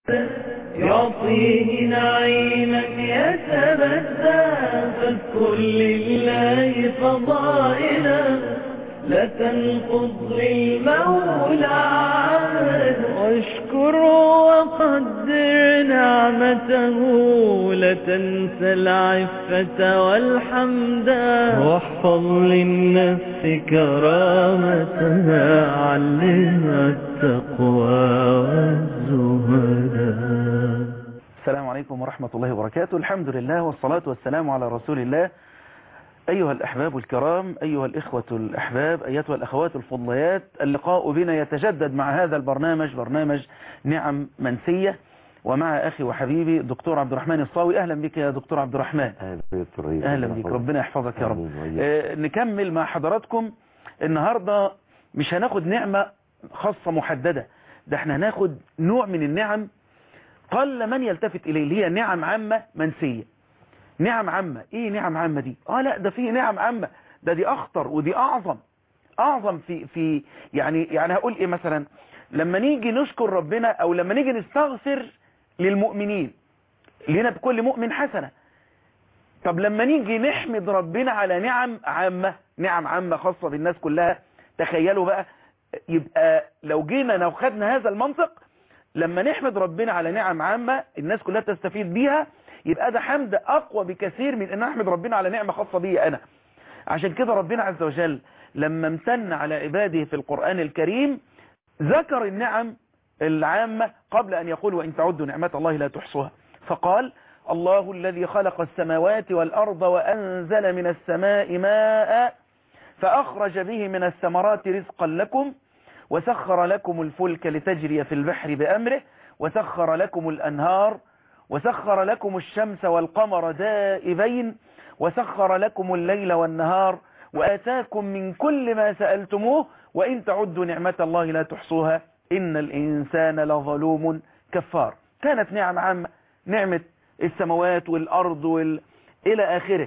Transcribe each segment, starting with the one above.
يعطيه نعيما يتبدى فاذكر لله فضائلا لا تنقض للمولى عهد واشكره وقدر نعمته لا تنسى العفة والحمدا واحفظ للنفس كرامتها علمها التقوى والزهدا السلام عليكم ورحمة الله وبركاته الحمد لله والصلاة والسلام على رسول الله أيها الأحباب الكرام أيها الإخوة الأحباب أيتها الأخوات الفضليات اللقاء بنا يتجدد مع هذا البرنامج برنامج نعم منسية ومع أخي وحبيبي دكتور عبد الرحمن الصاوي أهلا بك يا دكتور عبد الرحمن أهلا بك ربنا يحفظك يا رب آه نكمل مع حضراتكم النهاردة مش هناخد نعمة خاصة محددة ده احنا هناخد نوع من النعم قل من يلتفت إليه اللي هي نعم عامة منسية نعم عامة ايه نعم عامة دي اه لا ده في نعم عامة ده دي اخطر ودي اعظم اعظم في في يعني يعني هقول ايه مثلا لما نيجي نشكر ربنا او لما نيجي نستغفر للمؤمنين لنا بكل مؤمن حسنة طب لما نيجي نحمد ربنا على نعم عامة نعم عامة خاصة بالناس كلها تخيلوا بقى يبقى لو جينا لو خدنا هذا المنطق لما نحمد ربنا على نعم عامة الناس كلها تستفيد بيها يبقى ده حمد أقوى بكثير من أن أحمد ربنا على نعمة خاصة بي أنا عشان كده ربنا عز وجل لما امتن على عباده في القرآن الكريم ذكر النعم العامة قبل أن يقول وإن تعدوا نعمات الله لا تحصوها فقال الله الذي خلق السماوات والأرض وأنزل من السماء ماء فأخرج به من الثمرات رزقا لكم وسخر لكم الفلك لتجري في البحر بأمره وسخر لكم الأنهار وسخر لكم الشمس والقمر دائبين وسخر لكم الليل والنهار وآتاكم من كل ما سألتموه وإن تعدوا نعمة الله لا تحصوها إن الإنسان لظلوم كفار كانت نعم عامة نعمة السماوات والأرض وال... إلى آخره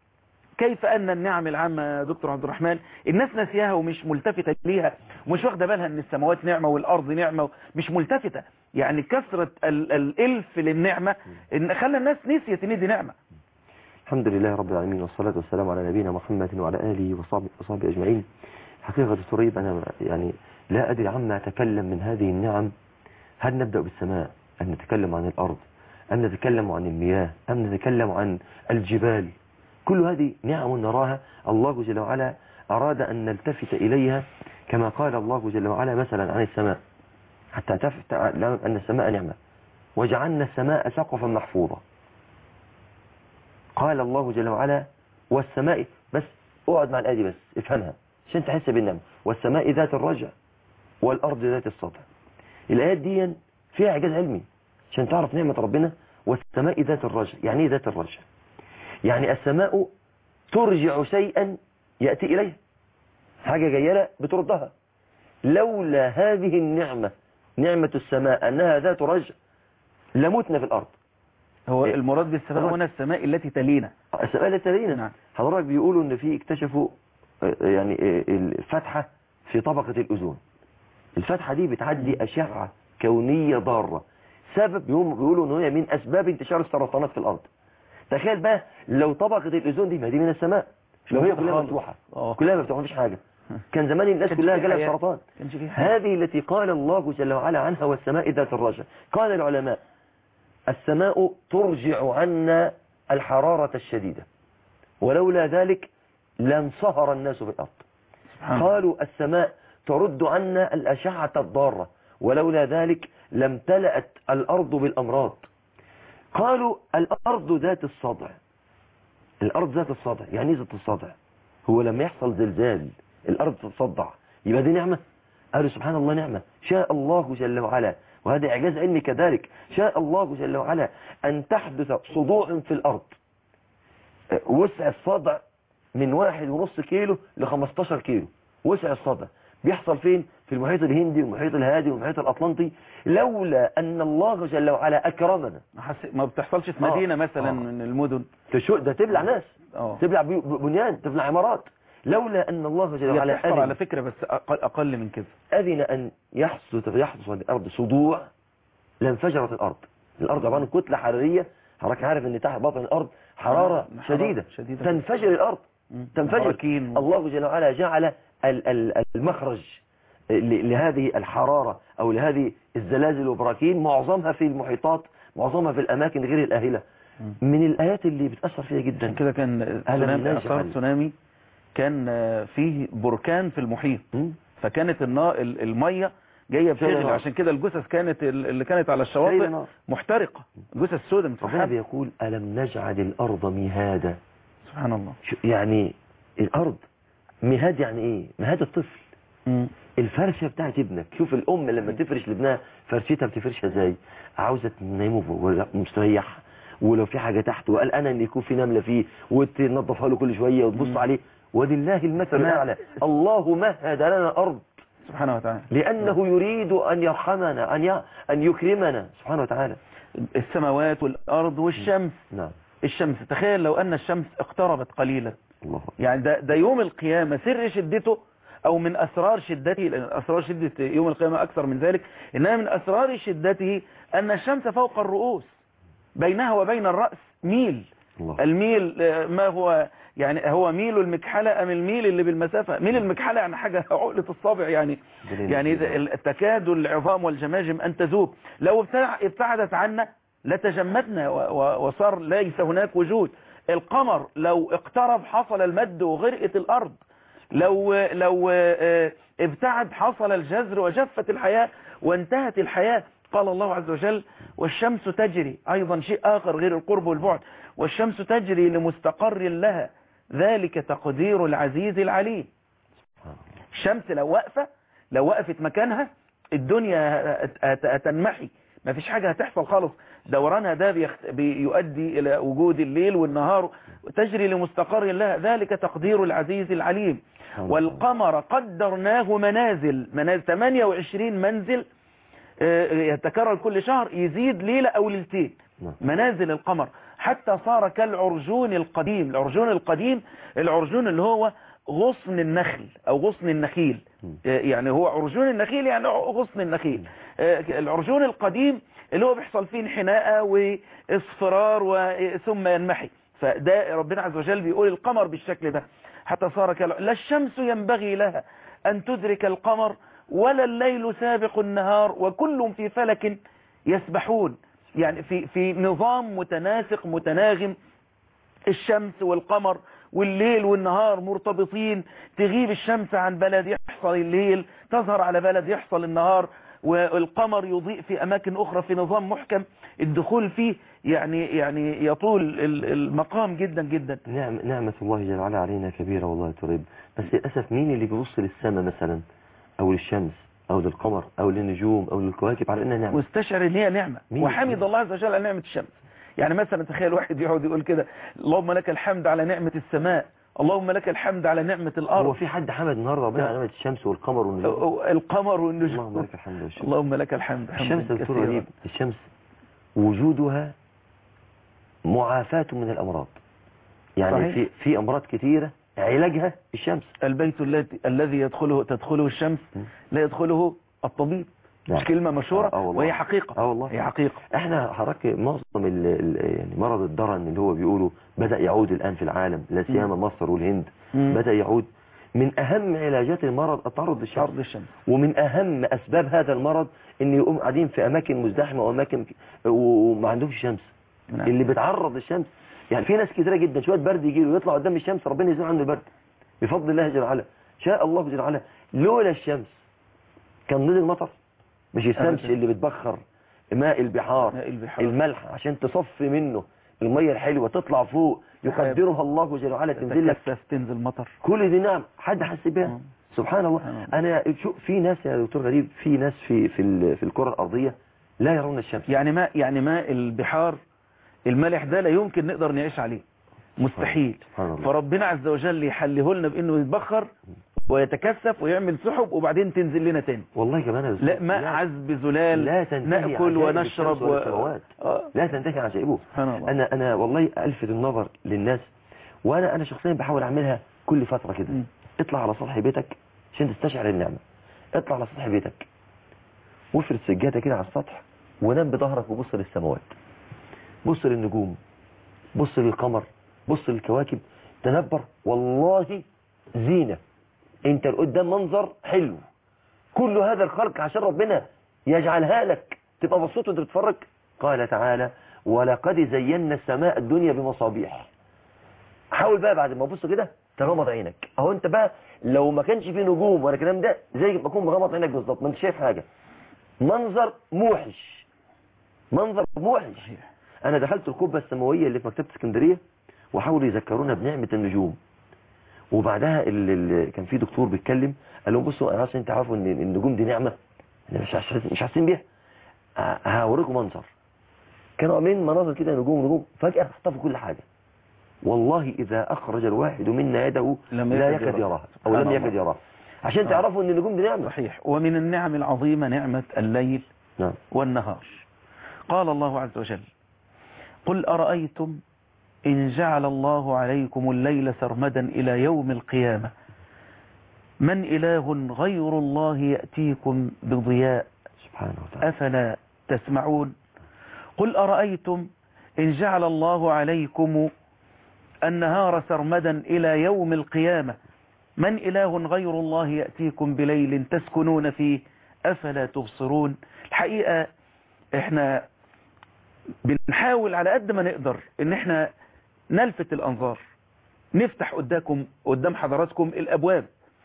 كيف أن النعم العامة يا دكتور عبد الرحمن الناس نسيها ومش ملتفتة ليها ومش واخدة بالها أن السماوات نعمة والأرض نعمة مش ملتفتة يعني كثرة ال الإلف للنعمة إن خلى الناس نسيت ان دي نعمة الحمد لله رب العالمين والصلاة والسلام على نبينا محمد وعلى آله وصحبه, وصحبه أجمعين حقيقة دكتور ريب أنا يعني لا أدري عما أتكلم من هذه النعم هل نبدأ بالسماء أم نتكلم عن الأرض أم نتكلم عن المياه أم نتكلم عن الجبال كل هذه نعم نراها الله جل وعلا أراد أن نلتفت إليها كما قال الله جل وعلا مثلا عن السماء حتى تعلم أن السماء نعمة وجعلنا السماء سقفا محفوظا قال الله جل وعلا والسماء بس اقعد مع الآية بس افهمها عشان تحس بالنعمة والسماء ذات الرجع والأرض ذات السطح الآيات دي فيها إعجاز علمي عشان تعرف نعمة ربنا والسماء ذات الرجع يعني ايه ذات الرجع يعني السماء ترجع شيئا يأتي إليها حاجة جاية بتردها لولا هذه النعمة نعمة السماء أنها ذات رجع لمتنا في الأرض هو إيه؟ المراد بالسماء هنا السماء التي تلينا السماء التي تلينا نعم. حضرتك بيقولوا ان في اكتشفوا يعني الفتحة في طبقة الأذون الفتحة دي بتعدي أشعة كونية ضارة سبب بيقولوا ان هي من أسباب انتشار السرطانات في الأرض تخيل بقى لو طبقة الأذون دي ما دي من السماء لو هي كلها مفتوحة كلها مفتوحة مفيش حاجة كان زمان الناس كلها جالها سرطان هذه التي قال الله جل وعلا عنها والسماء ذات الرجع قال العلماء السماء ترجع عنا الحرارة الشديدة ولولا ذلك لانصهر الناس في الأرض قالوا السماء ترد عنا الأشعة الضارة ولولا ذلك لم تلأت الأرض بالأمراض قالوا الأرض ذات الصدع الأرض ذات الصدع يعني ذات الصدع هو لما يحصل زلزال الأرض تتصدع يبقى دي نعمة قالوا سبحان الله نعمة شاء الله جل وعلا وهذا إعجاز علمي كذلك شاء الله جل وعلا أن تحدث صدوع في الأرض وسع الصدع من واحد ونص كيلو ل 15 كيلو وسع الصدع بيحصل فين في المحيط الهندي والمحيط الهادي والمحيط الأطلنطي لولا أن الله جل وعلا أكرمنا ما بتحصلش في مدينة آه. مثلا آه. من المدن ده تبلع ناس أوه. تبلع بنيان تبلع عمارات لولا أن الله جل وعلا أذن على فكرة بس أقل, أقل من كده أذن أن يحدث يحدث في الأرض صدوع لانفجرت الارض الارض عباره عن كتله حراريه حضرتك عارف ان تحت بطن الارض حراره حرارة شديده شديدة. تنفجر الارض مم. تنفجر براكين. الله جل وعلا جعل ال- ال- المخرج ل- لهذه الحرارة أو لهذه الزلازل والبراكين معظمها في المحيطات معظمها في الأماكن غير الآهلة من الآيات اللي بتأثر فيها جدا كده كان أهلا تسونامي بالناس اثار يعني. تسونامي كان آه، فيه بركان في المحيط مم. فكانت النا... ال- الميه جايه شايلة بتغلي نار. عشان كده الجثث كانت ال- اللي كانت على شايلة الشواطئ نار. محترقه جثث سوداء ربنا متفحمه بيقول ألم نجعل الأرض مهادا سبحان الله شو- يعني الأرض مهاد يعني إيه مهاد الطفل مم. الفرشة بتاعت ابنك شوف الأم لما تفرش لابنها فرشتها بتفرشها ازاي عاوزة تنيمه فوق مستريح ولو في حاجة تحت وقلقانة ان يكون في نملة فيه وتنظفها له كل شوية وتبص عليه ولله المثل تمام. الأعلى الله مهد لنا الأرض سبحانه وتعالى لأنه يريد أن يرحمنا أن ي... أن يكرمنا سبحانه وتعالى السماوات والارض والشمس نعم الشمس تخيل لو ان الشمس اقتربت قليلا الله أكبر. يعني ده, ده يوم القيامة سر شدته أو من أسرار شدته لأن أسرار شدة يوم القيامة أكثر من ذلك إنها من أسرار شدته أن الشمس فوق الرؤوس بينها وبين الرأس ميل الله الميل آه، ما هو يعني هو ميل المكحلة أم الميل اللي بالمسافة ميل المكحلة يعني حاجة عقلة الصابع يعني دليل يعني الجزاء. إذا ال- تكاد العظام والجماجم أن تذوب لو ابتع- ابتعدت عنا لتجمدنا و- و- وصار ليس هناك وجود القمر لو اقترب حصل المد وغرقت الأرض لو لو آه، ابتعد حصل الجزر وجفت الحياة وانتهت الحياة قال الله عز وجل والشمس تجري أيضا شيء آخر غير القرب والبعد والشمس تجري لمستقر لها ذلك تقدير العزيز العليم الشمس لو واقفة لو وقفت مكانها الدنيا هت- هت- هتنمحي ما فيش حاجة هتحصل خالص دورانها ده بيخت... بيؤدي إلى وجود الليل والنهار تجري لمستقر لها ذلك تقدير العزيز العليم والقمر قدرناه منازل منازل 28 منزل آه، يتكرر كل شهر يزيد ليلة أو ليلتين نعم. منازل القمر حتى صار كالعرجون القديم العرجون القديم العرجون اللي هو غصن النخل أو غصن النخيل آه، يعني هو عرجون النخيل يعني غصن النخيل آه، العرجون القديم اللي هو بيحصل فيه انحناء واصفرار و- ثم ينمحي فده ربنا عز وجل بيقول القمر بالشكل ده حتى صار كال... لا الشمس ينبغي لها أن تدرك القمر ولا الليل سابق النهار وكل في فلك يسبحون يعني في في نظام متناسق متناغم الشمس والقمر والليل والنهار مرتبطين تغيب الشمس عن بلد يحصل الليل تظهر على بلد يحصل النهار والقمر يضيء في أماكن أخرى في نظام محكم الدخول فيه يعني يعني يطول ال- المقام جدا جدا نعم نعمة الله جل وعلا علينا كبيرة والله تريب بس للأسف مين اللي بيبص للسماء مثلا أو للشمس أو للقمر أو للنجوم أو للكواكب على إنها نعمة واستشعر ان هي نعمة مين؟ وحمد الله عز وجل على نعمة الشمس يعني مثلا تخيل واحد يقعد يقول كده اللهم لك الحمد على نعمة السماء اللهم لك الحمد على نعمة هو الأرض في حد حمد النهارده ربنا على نعمة الشمس والقمر والنجوم القمر اللهم والنجوم لك الحمد والشكر اللهم لك الحمد الشمس حمدا يا دكتور كثيرا. غريب الشمس وجودها معافاة من الأمراض يعني صحيح. في في أمراض كثيرة علاجها الشمس البيت الذي الذي يدخله تدخله الشمس لا يدخله الطبيب نعم. مش كلمة مشهورة آه، آه والله. وهي حقيقة آه والله. هي حقيقة احنا حضرتك معظم ال ال يعني مرض الدرن اللي هو بيقولوا بدأ يعود الآن في العالم لا سيما مصر والهند مم. بدأ يعود من أهم علاجات المرض التعرض للشمس عرض الشمس ومن أهم أسباب هذا المرض إن يقوم قاعدين في أماكن مزدحمة وأماكن ك- وما عندهمش شمس نعم. اللي بيتعرض للشمس يعني في ناس كتيرة جدا شوية برد يجي له يطلع قدام الشمس ربنا يزيل عنه البرد بفضل الله جل وعلا شاء الله جل وعلا لولا الشمس كان نزل مطر مش الشمس أبداً. اللي بتبخر ماء البحار ماء البحار. الملح عشان تصفي منه المية الحلوة تطلع فوق يقدرها الله جل وعلا تنزل لك تكثف تنزل مطر كل دي نعم حد حس بها مم. سبحان الله سبحان انا شو في ناس يا دكتور غريب في ناس في في ال- في الكره الارضيه لا يرون الشمس يعني ماء يعني ماء البحار الملح ده لا يمكن نقدر نعيش عليه مستحيل سبحان الله. فربنا عز وجل يحله لنا بانه يتبخر ويتكثف ويعمل سحب وبعدين تنزل لنا تاني والله كمان يا دكتور لا ماء لا- عذب زلال لا تنتهي ناكل عجائب ونشرب الشمس والسماوات. آه. لا تنتهي عجائبه سبحان الله. انا انا والله الفت النظر للناس وانا انا شخصيا بحاول اعملها كل فتره كده مم. اطلع على سطح بيتك عشان تستشعر النعمه اطلع على سطح بيتك وافرد سجاده كده على السطح ونام بظهرك وبص للسماوات بص للنجوم بص للقمر بص للكواكب تنبر والله زينة انت قدام منظر حلو كل هذا الخلق عشان ربنا يجعلها لك تبقى مبسوط وانت بتتفرج قال تعالى ولقد زينا السماء الدنيا بمصابيح حاول بقى بعد ما تبص كده تغمض عينك اهو انت بقى لو ما كانش فيه نجوم ولا الكلام ده زي ما تكون مغمض عينك بالظبط ما انت شايف حاجه منظر موحش منظر موحش انا دخلت القبه السماويه اللي في مكتبه اسكندريه وحاولوا يذكرونا بنعمه النجوم وبعدها ال ال كان في دكتور بيتكلم قال لهم بصوا انا عشان تعرفوا ان النجوم دي نعمه احنا مش حاسين مش حاسين بيها ه- هوريكم منظر كانوا عاملين مناظر كده نجوم نجوم فجاه اختفوا كل حاجه والله اذا اخرج الواحد منا يده لم لا يكد يكاد يراها. يراها او سبحان لم الله. يكد يراها عشان آه. تعرفوا ان النجوم دي نعمه صحيح ومن النعم العظيمة نعمة الليل نعم والنهار قال الله عز وجل قل أرأيتم إن جعل الله عليكم الليل سرمدا إلى يوم القيامة من إله غير الله يأتيكم بضياء سبحانه وتعالى أفلا تسمعون قل أرأيتم إن جعل الله عليكم النهار سرمدا إلى يوم القيامة من إله غير الله يأتيكم بليل تسكنون فيه أفلا تبصرون الحقيقة احنا بنحاول على قد ما نقدر ان احنا نلفت الأنظار نفتح قدامكم قدام حضراتكم الأبواب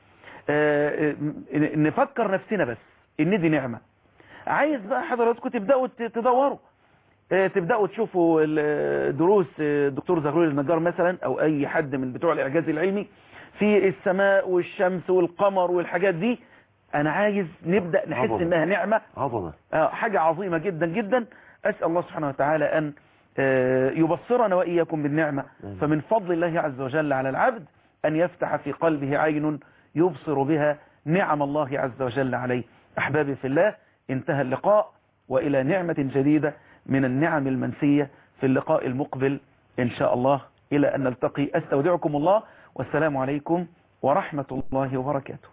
آه، آه، نفكر نفسنا بس ان دي نعمة عايز بقى حضراتكم تبدأوا ت- تدوروا آه، تبدأوا تشوفوا ال- دروس آه، دكتور زغلول النجار مثلا او اي حد من بتوع الاعجاز العلمي في السماء والشمس والقمر والحاجات دي انا عايز نبدأ نحس عظمة. انها نعمة عظمه آه، حاجة عظيمة جدا جدا أسأل الله سبحانه وتعالى أن آه، يبصرنا وإياكم بالنعمة آمين. فمن فضل الله عز وجل على العبد أن يفتح في قلبه عين يبصر بها نعم الله عز وجل عليه أحبابي في الله انتهى اللقاء وإلى نعمة جديدة من النعم المنسية في اللقاء المقبل إن شاء الله إلى أن نلتقي أستودعكم الله والسلام عليكم ورحمة الله وبركاته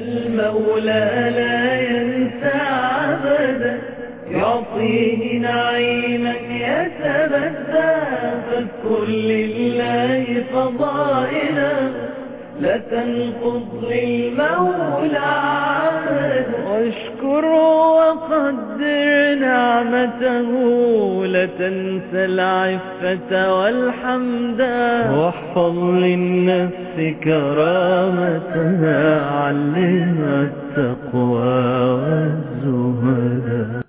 المولى لا ينسى عبدا يعطيه نعيما يتبدى فاذكر لله فضائلا لا تنقض للمولى عبدا واشكر وقدر نعمته لا تنسى العفة والحمدا واحفظ للنفس كرامتها علمها التقوى والزهدا